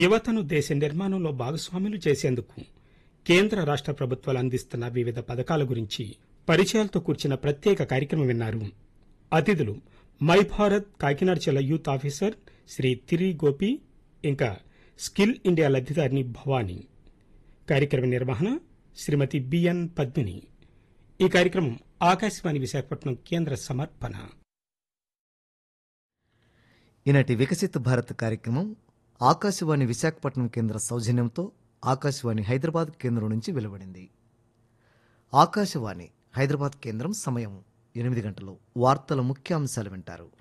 యువతను దేశ నిర్మాణంలో భాగస్వాములు చేసేందుకు కేంద్ర రాష్ట్ర ప్రభుత్వాలు అందిస్తున్న వివిధ పథకాల గురించి పరిచయాలతో కూర్చిన ప్రత్యేక కార్యక్రమం విన్నారు అతిథులు మై భారత్ కాకినాడ జిల్లా యూత్ ఆఫీసర్ శ్రీ తిరి గోపి ఇంకా స్కిల్ ఇండియా లబ్ధిదారిని భవానీ కార్యక్రమ నిర్వహణ శ్రీమతి బిఎన్ పద్మిని ఈ కార్యక్రమం ఆకాశవాణి విశాఖపట్నం కేంద్ర సమర్పణ ఈనాటి వికసిత భారత్ కార్యక్రమం ఆకాశవాణి విశాఖపట్నం కేంద్ర సౌజన్యంతో ఆకాశవాణి హైదరాబాద్ కేంద్రం నుంచి వెలువడింది ఆకాశవాణి హైదరాబాద్ కేంద్రం సమయం ఎనిమిది గంటలు వార్తల ముఖ్యాంశాలు వింటారు